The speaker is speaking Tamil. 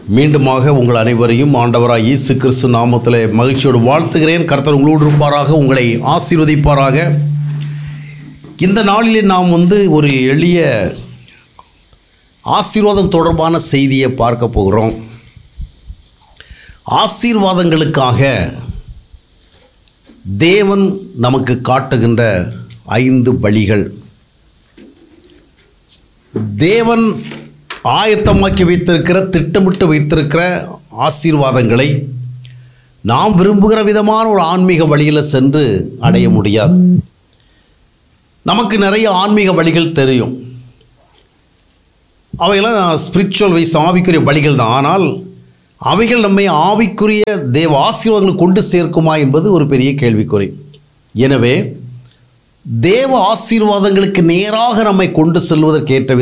மீண்டுமாக உங்கள் அனைவரையும் ஆண்டவராக இயேசு கிறிஸ்து நாமத்தில் மகிழ்ச்சியோடு வாழ்த்துகிறேன் கர்த்தர் உங்களோடு இருப்பாராக உங்களை ஆசீர்வதிப்பாராக இந்த நாளிலே நாம் வந்து ஒரு எளிய ஆசீர்வாதம் தொடர்பான செய்தியை பார்க்க போகிறோம் ஆசீர்வாதங்களுக்காக தேவன் நமக்கு காட்டுகின்ற ஐந்து வழிகள் தேவன் ஆயத்தமாக்கி வைத்திருக்கிற திட்டமிட்டு வைத்திருக்கிற ஆசீர்வாதங்களை நாம் விரும்புகிற விதமான ஒரு ஆன்மீக வழியில் சென்று அடைய முடியாது நமக்கு நிறைய ஆன்மீக வழிகள் தெரியும் அவைகளாம் ஸ்பிரிச்சுவல் வைஸ் ஆவிக்குரிய வழிகள் தான் ஆனால் அவைகள் நம்மை ஆவிக்குரிய தேவ ஆசீர்வாதங்கள் கொண்டு சேர்க்குமா என்பது ஒரு பெரிய கேள்விக்குறி எனவே தேவ ஆசீர்வாதங்களுக்கு நேராக நம்மை கொண்டு செல்வதற்கேற்ற